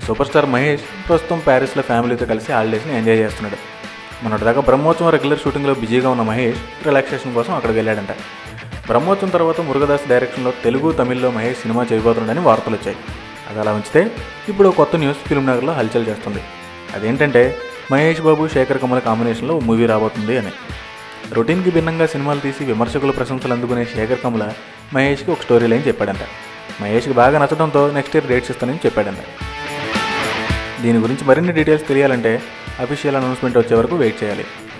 super star Mahesh ప్రస్తుతం ప్యారిస్లో ఫ్యామిలీతో కలిసి హాలిడేస్ని ఎంజాయ్ చేస్తున్నాడు మొన్నటిదాకా బ్రహ్మోత్సవం రెగ్యులర్ షూటింగ్లో బిజీగా ఉన్న మహేష్ రిలాక్సేషన్ కోసం అక్కడికి వెళ్ళాడంట బ్రహ్మోత్సవం తర్వాత మురుగదాస్ డైరెక్షన్లో తెలుగు తమిళ్లో మహేష్ సినిమా చేయబోతున్నాడని వార్తలు వచ్చాయి అది అలా ఉంచితే ఇప్పుడు ఓ కొత్త న్యూస్ ఫిల్మ్ నగర్లో హల్చల్ చేస్తుంది అదేంటంటే మహేష్ బాబు శేఖర్ కమల కాంబినేషన్లో ఓ మూవీ రాబోతుంది అని రొటీన్కి భిన్నంగా సినిమాలు తీసి విమర్శకుల ప్రశంసలు అందుకునే శేఖర్ కమల మహేష్కి ఒక స్టోరీ లైన్ చెప్పాడంట మహేష్కి బాగా నచ్చడంతో నెక్స్ట్ ఇయర్ డేట్స్ ఇస్తానని చెప్పాడంట దీని గురించి మరిన్ని డీటెయిల్స్ తెలియాలంటే అఫీషియల్ అనౌన్స్మెంట్ వచ్చే వరకు వెయిట్ చేయాలి